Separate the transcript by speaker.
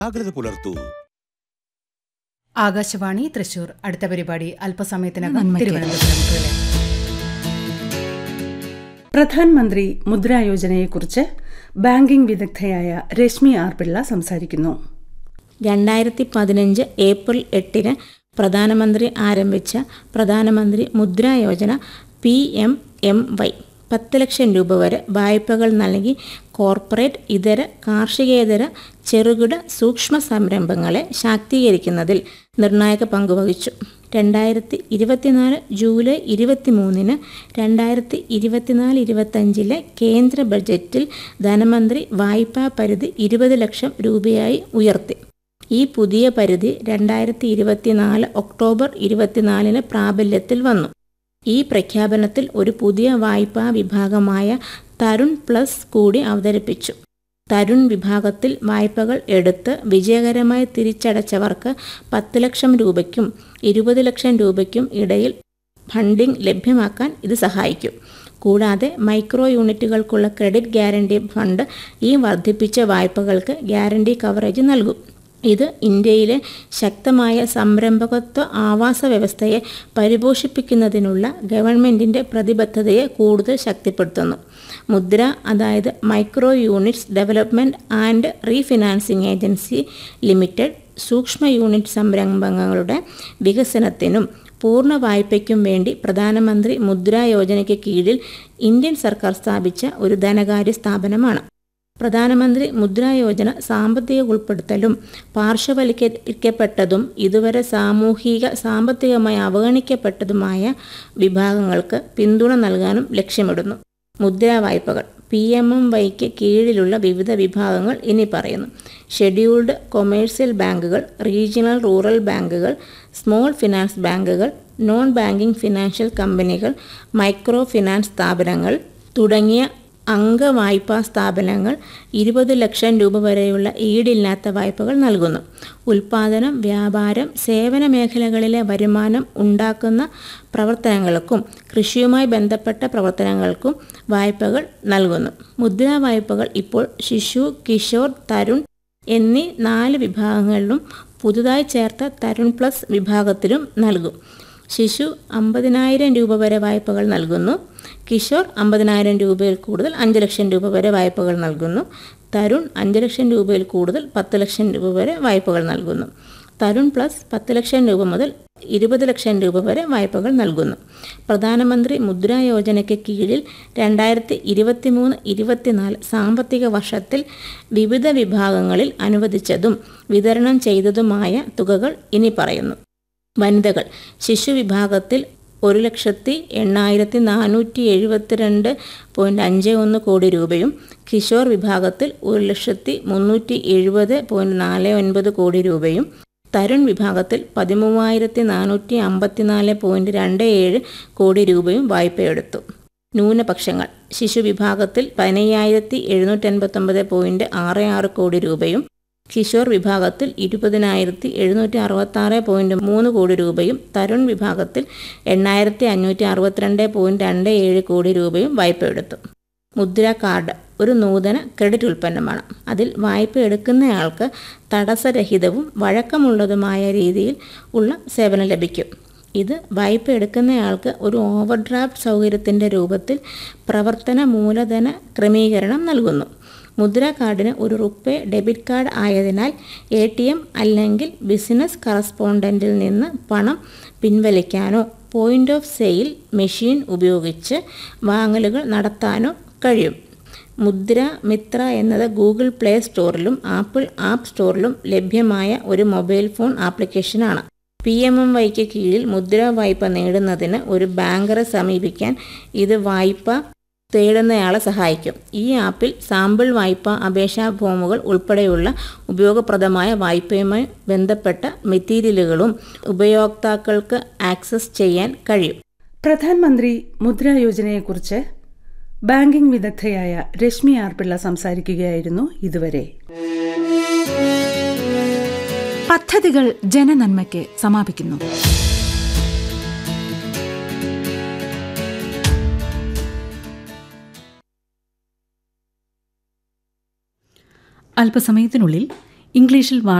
Speaker 1: ജാഗ്രത പുലർത്തൂ
Speaker 2: ആകാശവാണി തൃശൂർ അടുത്ത പരിപാടി അല്പസമയത്തിനകം
Speaker 3: നന്മയ്ക്ക്.
Speaker 2: തിരുവനന്തപുരം റിലേ.
Speaker 3: പ്രധാൻമന്ത്രി മുദ്രാ യോജനയെക്കുറിച്ച് ബാങ്കിംഗ് വിദഗ്ധയായ രശ്മി ആർ പിള്ള സംസാരിക്കുന്നു
Speaker 4: രണ്ടായിരത്തി പതിനഞ്ച് ഏപ്രിൽ എട്ടിന് പ്രധാനമന്ത്രി ആരംഭിച്ച Pradhanamantri Mudra Yojana P M M Y പത്ത് ലക്ഷം രൂപ വരെ വായ്പകൾ നൽകി കോർപ്പറേറ്റ് ഇതര കാർഷികേതര ചെറുകിട സൂക്ഷ്മ സംരംഭങ്ങളെ ശാക്തീകരിക്കുന്നതിൽ നിർണായക പങ്കുവഹിച്ചു രണ്ടായിരത്തി ഇരുപത്തിനാല് ജൂലൈ ഇരുപത്തിമൂന്നിന് രണ്ടായിരത്തി ഇരുപത്തിനാല് ഇരുപത്തഞ്ചിലെ കേന്ദ്ര ബജറ്റിൽ ധനമന്ത്രി വായ്പാ പരിധി ഇരുപത് ലക്ഷം രൂപയായി ഉയർത്തി ഈ പുതിയ പരിധി രണ്ടായിരത്തി ഇരുപത്തിനാല് ഒക്ടോബർ ഇരുപത്തിനാലിന് പ്രാബല്യത്തിൽ വന്നു ഈ പ്രഖ്യാപനത്തിൽ ഒരു പുതിയ വായ്പാ വിഭാഗമായ തരുൺ പ്ലസ് കൂടി അവതരിപ്പിച്ചു തരുൺ വിഭാഗത്തിൽ വായ്പകൾ എടുത്ത് വിജയകരമായി തിരിച്ചടച്ചവർക്ക് പത്ത് ലക്ഷം രൂപയ്ക്കും ഇരുപത് ലക്ഷം രൂപയ്ക്കും ഇടയിൽ ഫണ്ടിംഗ് ലഭ്യമാക്കാൻ ഇത് സഹായിക്കും കൂടാതെ മൈക്രോ യൂണിറ്റുകൾക്കുള്ള ക്രെഡിറ്റ് ഗ്യാരണ്ടി ഫണ്ട് ഈ വർദ്ധിപ്പിച്ച വായ്പകൾക്ക് ഗ്യാരണ്ടി കവറേജ് നൽകും ഇത് ഇന്ത്യയിലെ ശക്തമായ സംരംഭകത്വ ആവാസ വ്യവസ്ഥയെ പരിപോഷിപ്പിക്കുന്നതിനുള്ള ഗവൺമെൻറ്റിൻ്റെ പ്രതിബദ്ധതയെ കൂടുതൽ ശക്തിപ്പെടുത്തുന്നു മുദ്ര അതായത് micro units development and refinancing agency limited സൂക്ഷ്മ യൂണിറ്റ് സംരംഭങ്ങളുടെ വികസനത്തിനും പൂർണ്ണ വായ്പയ്ക്കും വേണ്ടി പ്രധാനമന്ത്രി മുദ്രാ യോജനയ്ക്ക് കീഴിൽ ഇന്ത്യൻ സർക്കാർ സ്ഥാപിച്ച ഒരു ധനകാര്യ സ്ഥാപനമാണ് പ്രധാനമന്ത്രി മുദ്രാ യോജന സാമ്പത്തിക ഉൾപ്പെടുത്തലും പാർശ്വവൽക്കരിക്കപ്പെട്ടതും ഇതുവരെ സാമൂഹിക സാമ്പത്തികമായി അവഗണിക്കപ്പെട്ടതുമായ വിഭാഗങ്ങൾക്ക് പിന്തുണ നൽകാനും ലക്ഷ്യമിടുന്നു മുദ്രാ വായ്പകൾ പി എം എം വൈക്ക് കീഴിലുള്ള വിവിധ വിഭാഗങ്ങൾ ഇനി പറയുന്നു ഷെഡ്യൂൾഡ് കൊമേഴ്സ്യൽ ബാങ്കുകൾ റീജിയണൽ റൂറൽ ബാങ്കുകൾ സ്മോൾ ഫിനാൻസ് ബാങ്കുകൾ നോൺ ബാങ്കിംഗ് ഫിനാൻഷ്യൽ കമ്പനികൾ മൈക്രോ ഫിനാൻസ് സ്ഥാപനങ്ങൾ തുടങ്ങിയ അംഗവായ്പാ സ്ഥാപനങ്ങൾ ഇരുപത് ലക്ഷം രൂപ വരെയുള്ള ഈടില്ലാത്ത വായ്പകൾ നൽകുന്നു ഉൽപാദനം വ്യാപാരം സേവന മേഖലകളിലെ വരുമാനം ഉണ്ടാക്കുന്ന പ്രവർത്തനങ്ങൾക്കും കൃഷിയുമായി ബന്ധപ്പെട്ട പ്രവർത്തനങ്ങൾക്കും വായ്പകൾ നൽകുന്നു മുദ്രാ വായ്പകൾ ഇപ്പോൾ ശിശു കിഷോർ തരുൺ എന്നീ നാല് വിഭാഗങ്ങളിലും പുതുതായി ചേർത്ത തരുൺ പ്ലസ് വിഭാഗത്തിലും നൽകും ശിശു അമ്പതിനായിരം രൂപ വരെ വായ്പകൾ നൽകുന്നു കിഷോർ അമ്പതിനായിരം രൂപയിൽ കൂടുതൽ അഞ്ച് ലക്ഷം രൂപ വരെ വായ്പകൾ നൽകുന്നു തരുൺ അഞ്ച് ലക്ഷം രൂപയിൽ കൂടുതൽ പത്ത് ലക്ഷം രൂപ വരെ വായ്പകൾ നൽകുന്നു തരുൺ പ്ലസ് പത്ത് ലക്ഷം രൂപ മുതൽ ഇരുപത് ലക്ഷം രൂപ വരെ വായ്പകൾ നൽകുന്നു പ്രധാനമന്ത്രി മുദ്രാ യോജനയ്ക്ക് കീഴിൽ രണ്ടായിരത്തി ഇരുപത്തി മൂന്ന് ഇരുപത്തിനാല് സാമ്പത്തിക വർഷത്തിൽ വിവിധ വിഭാഗങ്ങളിൽ അനുവദിച്ചതും വിതരണം ചെയ്തതുമായ തുകകൾ ഇനി പറയുന്നു വനിതകൾ ശിശു വിഭാഗത്തിൽ ഒരു ലക്ഷത്തി എണ്ണായിരത്തി നാനൂറ്റി എഴുപത്തിരണ്ട് പോയിൻറ്റ് അഞ്ച് ഒന്ന് കോടി രൂപയും കിഷോർ വിഭാഗത്തിൽ ഒരു ലക്ഷത്തി മുന്നൂറ്റി എഴുപത് പോയിൻറ്റ് നാല് ഒൻപത് കോടി രൂപയും തരുൺ വിഭാഗത്തിൽ പതിമൂവായിരത്തി നാനൂറ്റി അമ്പത്തിനാല് പോയിൻറ്റ് രണ്ട് ഏഴ് കോടി രൂപയും വായ്പയെടുത്തു ന്യൂനപക്ഷങ്ങൾ ശിശു വിഭാഗത്തിൽ പതിനയ്യായിരത്തി എഴുന്നൂറ്റൻപത്തൊമ്പത് പോയിൻറ്റ് ആറ് ആറ് കോടി രൂപയും കിഷോർ വിഭാഗത്തിൽ ഇരുപതിനായിരത്തി എഴുന്നൂറ്റി അറുപത്താറ് പോയിൻറ്റ് മൂന്ന് കോടി രൂപയും തരുൺ വിഭാഗത്തിൽ എണ്ണായിരത്തി അഞ്ഞൂറ്റി അറുപത്തിരണ്ട് പോയിൻറ്റ് രണ്ട് ഏഴ് കോടി രൂപയും വായ്പയെടുത്തു മുദ്ര കാർഡ് ഒരു നൂതന ക്രെഡിറ്റ് ഉൽപ്പന്നമാണ് അതിൽ വായ്പ എടുക്കുന്നയാൾക്ക് തടസ്സരഹിതവും വഴക്കമുള്ളതുമായ രീതിയിൽ ഉള്ള സേവനം ലഭിക്കും ഇത് വായ്പ എടുക്കുന്നയാൾക്ക് ഒരു ഓവർഡ്രാഫ്റ്റ് സൗകര്യത്തിൻ്റെ രൂപത്തിൽ പ്രവർത്തന മൂലധന ക്രമീകരണം നൽകുന്നു മുദ്ര കാർഡിന് ഒരു റുപ്പേ ഡെബിറ്റ് കാർഡ് ആയതിനാൽ എ ടി എം അല്ലെങ്കിൽ ബിസിനസ് കറസ്പോണ്ടൻറ്റിൽ നിന്ന് പണം പിൻവലിക്കാനോ പോയിൻ്റ് ഓഫ് സെയിൽ മെഷീൻ ഉപയോഗിച്ച് വാങ്ങലുകൾ നടത്താനോ കഴിയും മുദ്ര മിത്ര എന്നത് ഗൂഗിൾ പ്ലേ സ്റ്റോറിലും ആപ്പിൾ ആപ്പ് സ്റ്റോറിലും ലഭ്യമായ ഒരു മൊബൈൽ ഫോൺ ആപ്ലിക്കേഷനാണ് പി എം എം വൈക്ക് കീഴിൽ മുദ്ര വായ്പ നേടുന്നതിന് ഒരു ബാങ്കറെ സമീപിക്കാൻ ഇത് വായ്പ തേടുന്നയാളെ സഹായിക്കും ഈ ആപ്പിൽ സാമ്പിൾ വായ്പ അപേക്ഷാ ഫോമുകൾ ഉൾപ്പെടെയുള്ള ഉപയോഗപ്രദമായ വായ്പയുമായി ബന്ധപ്പെട്ട മെറ്റീരിയലുകളും ഉപയോക്താക്കൾക്ക് ആക്സസ് ചെയ്യാൻ കഴിയും
Speaker 3: പ്രധാൻമന്ത്രി മുദ്രാ യോജനയെക്കുറിച്ച് ബാങ്കിംഗ് വിദഗ്ധയായ രശ്മി ആർ പിള്ള സംസാരിക്കുകയായിരുന്നു ഇതുവരെ
Speaker 5: പദ്ധതികൾ ജനനന്മയ്ക്ക് സമാപിക്കുന്നു അല്പസമയത്തിനുള്ളിൽ ഇംഗ്ലീഷിൽ